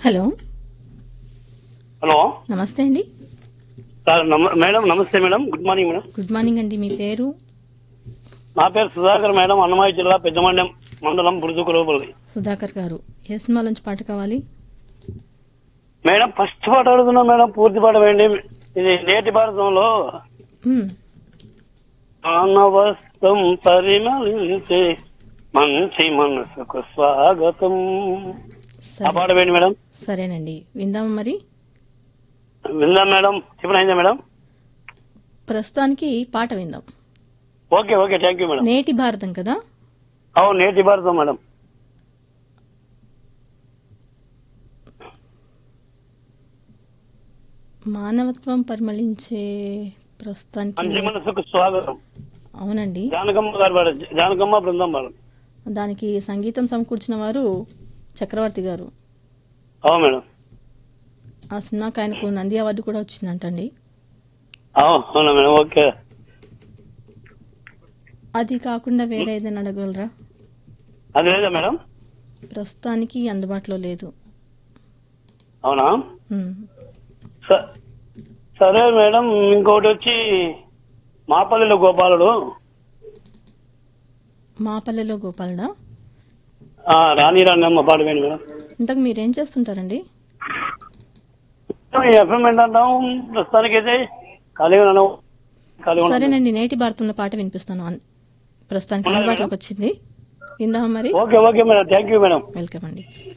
Hello hello నమస్తే అండి sir నమ- మేడం నమస్తే madam good morning madam good morning అండి మీ పేరు నా పేరు సుధాకర్ మేడం అన్నమయ్య జిల్లా పెద్దమండ్యం మండలం బురుజుకులోపల్లి సుధాకర్ గారు ఏ సినిమా నుంచి పాట కావాలి మేడం ఫస్ట్ పాట అడుగుతున్నాం మేడం పూర్తి పాట వేయండి ఇది నేటి భారతంలో మ్మ్. మానవస్తం పరిమళించే మంచి మనసుకు స్వాగతం ఆ సరే పాట వేయండి మేడం సరేనండి విందామా మరి విందాం మేడం చెప్పిన అయిందా మేడం ప్రస్తుతానికి పాట విందాం okay okay thank you madam నేటి భారతం కదా అవును నేటి భారతం మేడం మానవత్వం పరిమళించే మంచి ప్రస్తుతానికి మనసుకు స్వాగతం అవునండి జానకమ్మ గారు పాడ జానకమ్మ బృందం మేడం దానికి సంగీతం సమకూర్చిన వారు చక్రవర్తి గారు అవును మేడం ఆ సినిమాకి ఆయనకు నంది అవార్డు కూడా వచ్చిందంటండి అవును అవునా మేడం ఓకే అది కాకుండా వేరే ఏదైనా అడగలరా అది లేదా మేడం ప్రస్తుతానికి అందుబాటులో లేదు అవునా మ్మ్. స- సరే మేడం ఇంకోటి వచ్చి మాపల్లిలో గోపాలుడు మా పల్లెలో గోపాలనా ఆ, రాణి రాణి అమ్మ పాట వేయండి మేడం ఇంతకు మీరేం చేస్తుంటారండి ఈ ఎఫ్ఎం ఏంటంటాం ప్రస్తుతానికి అయితే ఖాళీగా ఉన్నాను ఖాళీగా ఉన్నాను. సరేనండి నేటి భారతంలో పాట వినిపిస్తాను అన్- ప్రస్తుతానికి అందుబాటులోకి వచ్చింది విందామా మరి okay okay madam thank you madam welcome అండి